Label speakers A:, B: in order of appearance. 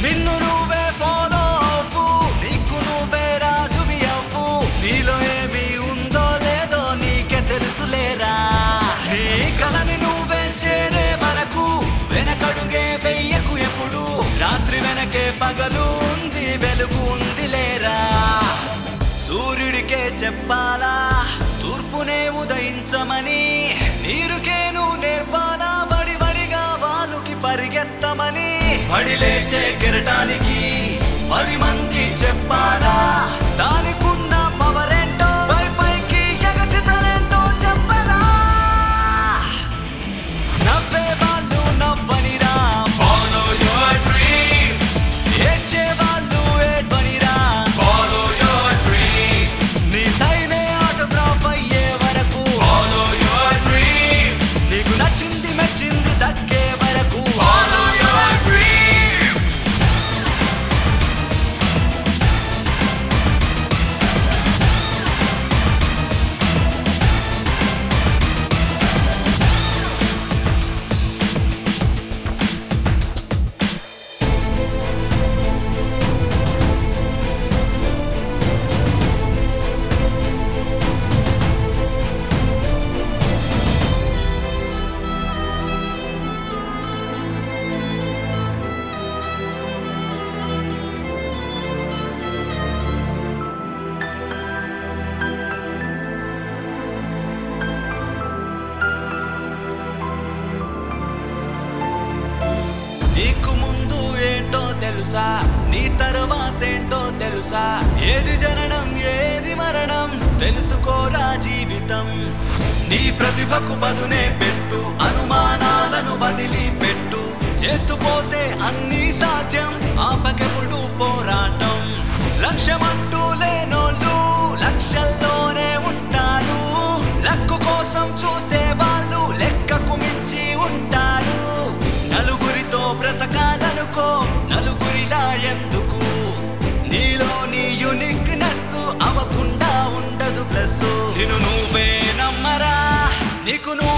A: నిన్ను నువ్వే ఫాలో అవ్వు నీకు నువ్వే రాజువి అవ్వు నీలో ఏమి ఉందో లేదో నీకే తెలుసులేరా నీ కలని నువ్వే చేరే వరకు వెనకడుగే వెయ్యకు ఎప్పుడు రాత్రి వెనకే పగలు ఉంది వెలుగు ఉంది లేరా సూర్యుడికే చెప్పాలా తూర్పునే ఉదయించమని నీరుకేను నేర్పాలా బడి బడిగా వాలుకి పరిగెత్తమని పడి లేచే కెరటానికి పది మంది చెప్పాలా దానికున్న పవరేంటో పై పైకి ఎగసితలేంటో చెప్పరా నవ్వే వాళ్ళు నవ్వనిరా
B: Follow your dream,
A: ఏడ్చే వాళ్ళు ఏడ్వనిరా
B: follow your dream,
A: నీ సైనే ఆటోగ్రాఫ్ అయ్యే వరకు
B: follow your dream,
A: నీకు నచ్చింది మెచ్చింది దక్కే వరకు
B: follow your dream.
A: నీకు ముందు ఏంటో తెలుసా నీ తర్వాతేంటో తెలుసా ఏది జననం ఏది మరణం తెలుసుకోరా జీవితం నీ ప్రతిభకు పదునే పెట్టు అనుమానాలను వదిలి పెట్టు చేస్తూ పోతే అన్నీ సాధ్యం ఆపకెప్పుడు పోరాటం లక్ష్యమంటూ లేనోళ్ళు లక్ష్యంలోనే ఉంటారు లక్కు కోసం చూసే వాళ్ళు లెక్కకు మించి ఉంటారు నలుగురితో బ్రతకాలనుకో నలుగురిలా ఎందుకు నీలో నీ యునిక్నెస్ అవ్వకుండా ఉండదు ప్లస్ నిన్ను నువ్వే నమ్మరా నీకు నువ్వు